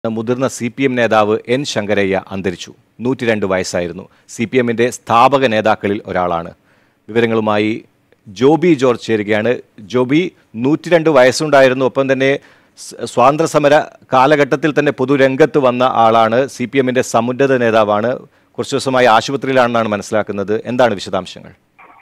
മുതിർന്ന C P M നേതാവ് N Sankaraiah അന്തരിച്ചു നൂറ്റിരണ്ട് വയസ്സായിരുന്നു സി പി എമ്മിൻ്റെ സ്ഥാപക നേതാക്കളിൽ ഒരാളാണ് വിവരങ്ങളുമായി ജോബി ജോർജ് ചേരുകയാണ് ജോബി നൂറ്റിരണ്ട് വയസ്സുണ്ടായിരുന്നു ഒപ്പം തന്നെ സ് സ്വാതന്ത്ര്യസമര കാലഘട്ടത്തിൽ തന്നെ പൊതുരംഗത്ത് വന്ന ആളാണ് സി പി എമ്മിൻ്റെ സമുന്നത നേതാവാണ് കുറച്ച് ദിവസമായി ആശുപത്രിയിലാണെന്നാണ് മനസ്സിലാക്കുന്നത് എന്താണ് വിശദാംശങ്ങൾ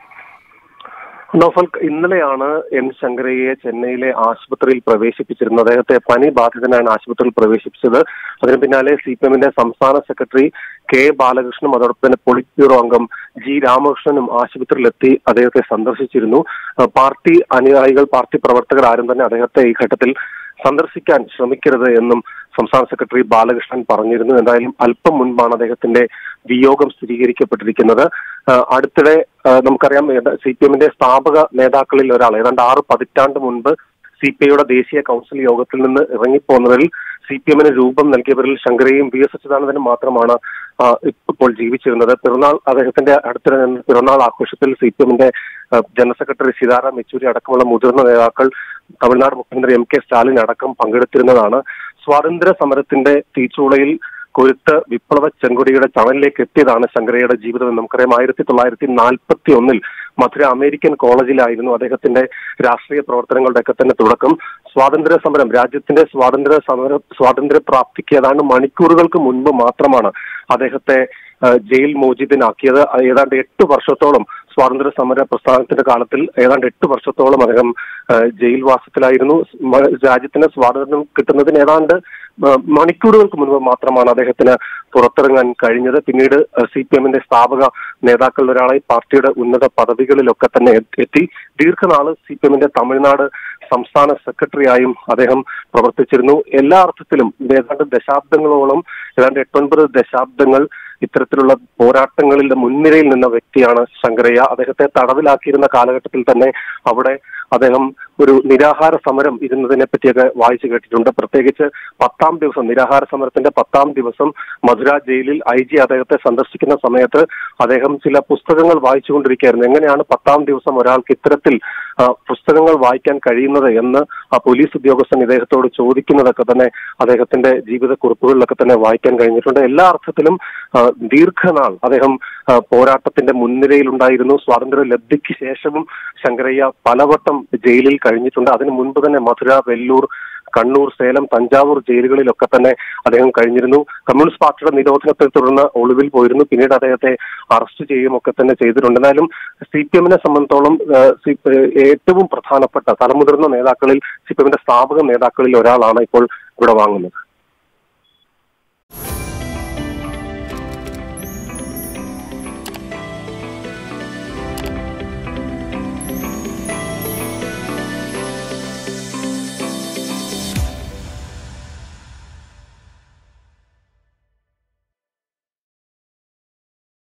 നൗഫൽ ഇന്നലെയാണ് എൻ ശങ്കരയ്യെ ചെന്നൈയിലെ ആശുപത്രിയിൽ പ്രവേശിപ്പിച്ചിരുന്നത് അദ്ദേഹത്തെ പനി ബാധിതനാണ് ആശുപത്രിയിൽ പ്രവേശിപ്പിച്ചത് അതിന് പിന്നാലെ സി പി എമ്മിന്റെ സംസ്ഥാന സെക്രട്ടറി കെ ബാലകൃഷ്ണനും അതോടൊപ്പം തന്നെ പൊളിറ്റ് ബ്യൂറോ അംഗം ജി രാമകൃഷ്ണനും ആശുപത്രിയിലെത്തി അദ്ദേഹത്തെ സന്ദർശിച്ചിരുന്നു അഹ് പാർട്ടി അനുയായികൾ പാർട്ടി പ്രവർത്തകർ ആരും തന്നെ അദ്ദേഹത്തെ ഈ ഘട്ടത്തിൽ സന്ദർശിക്കാൻ ശ്രമിക്കരുത് എന്നും സംസ്ഥാന സെക്രട്ടറി ബാലകൃഷ്ണൻ പറഞ്ഞിരുന്നു എന്തായാലും അല്പം മുൻപാണ് അദ്ദേഹത്തിന്റെ വിയോഗം സ്ഥിരീകരിക്കപ്പെട്ടിരിക്കുന്നത് ആഹ് അടുത്തിടെ ആഹ് നമുക്കറിയാം സി പി എമ്മിന്റെ സ്ഥാപക നേതാക്കളിൽ ഒരാൾ ഏതാണ്ട് ആറ് പതിറ്റാണ്ട് മുൻപ് സി പി ഐയുടെ ദേശീയ കൗൺസിൽ യോഗത്തിൽ നിന്ന് ഇറങ്ങിപ്പോന്നവരിൽ സി പി എമ്മിന് രൂപം നൽകിയവരിൽ ശങ്കരയും വി എസ് അച്യുതാനന്ദനും മാത്രമാണ് ആഹ് ഇപ്പോൾ ജീവിച്ചിരുന്നത് പിറന്നാൾ അദ്ദേഹത്തിന്റെ അടുത്തിടെ നിന്ന് പിറന്നാൾ ആഘോഷത്തിൽ സി പി എമ്മിന്റെ ജനറൽ സെക്രട്ടറി സീതാറാം യെച്ചൂരി അടക്കമുള്ള മുതിർന്ന നേതാക്കൾ തമിഴ്നാട് മുഖ്യമന്ത്രി എം കെ സ്റ്റാലിൻ അടക്കം പങ്കെടുത്തിരുന്നതാണ് സ്വാതന്ത്ര്യ സമരത്തിന്റെ തീച്ചൂളയിൽ കൊരുത്ത് വിപ്ലവ ചെങ്കൊടിയുടെ തണലിലേക്ക് എത്തിയതാണ് ശങ്കരയുടെ ജീവിതം എന്ന് നമുക്കറിയാം ആയിരത്തി തൊള്ളായിരത്തി നാൽപ്പത്തി ഒന്നിൽ മധുര അമേരിക്കൻ കോളേജിലായിരുന്നു അദ്ദേഹത്തിന്റെ രാഷ്ട്രീയ പ്രവർത്തനങ്ങളുടെ ഒക്കെ തന്നെ തുടക്കം സ്വാതന്ത്ര്യ സമരം രാജ്യത്തിന്റെ സ്വാതന്ത്ര്യ സമര സ്വാതന്ത്ര്യ പ്രാപ്തിക്ക് ഏതാണ്ട് മണിക്കൂറുകൾക്ക് മുൻപ് മാത്രമാണ് അദ്ദേഹത്തെ ഏഹ്, ജയിൽ മോചിതനാക്കിയത് അത് ഏതാണ്ട് എട്ട് വർഷത്തോളം സ്വാതന്ത്ര്യ സമര പ്രസ്ഥാനത്തിന്റെ കാലത്തിൽ ഏതാണ്ട് എട്ട് വർഷത്തോളം അദ്ദേഹം ഏഹ്, ജയിൽവാസത്തിലായിരുന്നു മ- രാജ്യത്തിന് സ്വാതന്ത്ര്യം കിട്ടുന്നതിന് ഏതാണ്ട് ഏഹ്, മണിക്കൂറുകൾക്ക് മുൻപ് മാത്രമാണ് അദ്ദേഹത്തിന് പുറത്തിറങ്ങാൻ കഴിഞ്ഞത് പിന്നീട് സി പി എമ്മിന്റെ സ്ഥാപക നേതാക്കളിൽ ഒരാളായി പാർട്ടിയുടെ ഉന്നത പദവികളിലൊക്കെ തന്നെ എത്തി- എത്തി ദീർഘനാള് സി പി എമ്മിന്റെ തമിഴ്നാട് സംസ്ഥാന സെക്രട്ടറിയായും അദ്ദേഹം പ്രവർത്തിച്ചിരുന്നു എല്ലാ അർത്ഥത്തിലും ഏതാണ്ട് ദശാബ്ദങ്ങളോളം ഏതാണ്ട് എട്ടൊൻപത് ദശാബ്ദങ്ങൾ ഇത്തരത്തിലുള്ള പോരാട്ടങ്ങളുടെ മുൻനിരയിൽ നിന്ന വ്യക്തിയാണ് ശങ്കരയ്യ അദ്ദേഹത്തെ തടവിലാക്കിയിരുന്ന കാലഘട്ടത്തിൽ തന്നെ അവിടെ അദ്ദേഹം ഒരു നിരാഹാര സമരം ഇരുന്നതിനെ പറ്റിയൊക്കെ വായിച്ചു കേട്ടിട്ടുണ്ട് പ്രത്യേകിച്ച് പത്താം ദിവസം നിരാഹാര സമരത്തിന്റെ പത്താം ദിവസം മധുര ജയിലിൽ ഐ ജി അദ്ദേഹത്തെ സന്ദർശിക്കുന്ന സമയത്ത് അദ്ദേഹം ചില പുസ്തകങ്ങൾ വായിച്ചുകൊണ്ടിരിക്കുകയായിരുന്നു എങ്ങനെയാണ് പത്താം ദിവസം ഒരാൾക്ക് ഇത്തരത്തിൽ ആ, പുസ്തകങ്ങൾ വായിക്കാൻ കഴിയുന്നത് എന്ന് ആ പോലീസ് ഉദ്യോഗസ്ഥൻ ഇദ്ദേഹത്തോട് ചോദിക്കുന്നതൊക്കെ തന്നെ അദ്ദേഹത്തിന്റെ ജീവിത കുറിപ്പുകളിലൊക്കെ തന്നെ വായിക്കാൻ കഴിഞ്ഞിട്ടുണ്ട് എല്ലാ അർത്ഥത്തിലും ആ, ദീർഘനാൾ അദ്ദേഹം ആ, പോരാട്ടത്തിന്റെ മുൻനിരയിലുണ്ടായിരുന്നു സ്വാതന്ത്ര്യ ലബ്ധിക്ക് ശേഷവും ശങ്കരയ്യ പലവട്ടം ജയിലിൽ കഴിഞ്ഞിട്ടുണ്ട് അതിനു മുൻപ് തന്നെ മധുര വെല്ലൂർ കണ്ണൂർ സേലം തഞ്ചാവൂർ ജയിലുകളിലൊക്കെ തന്നെ അദ്ദേഹം കഴിഞ്ഞിരുന്നു കമ്മ്യൂണിസ്റ്റ് പാർട്ടിയുടെ നിരോധനത്തെ തുടർന്ന് ഒളിവിൽ പോയിരുന്നു പിന്നീട് അദ്ദേഹത്തെ അറസ്റ്റ് ചെയ്യുകയും ഒക്കെ തന്നെ ചെയ്തിട്ടുണ്ട് എന്നാലും സി പി എമ്മിനെ സംബന്ധിച്ചോളം ആ, സി- ഏറ്റവും പ്രധാനപ്പെട്ട തലമുതിർന്ന നേതാക്കളിൽ സി പി എമ്മിന്റെ സ്ഥാപക നേതാക്കളിൽ ഒരാളാണ് ഇപ്പോൾ ഇവിടെ വാങ്ങുന്നത്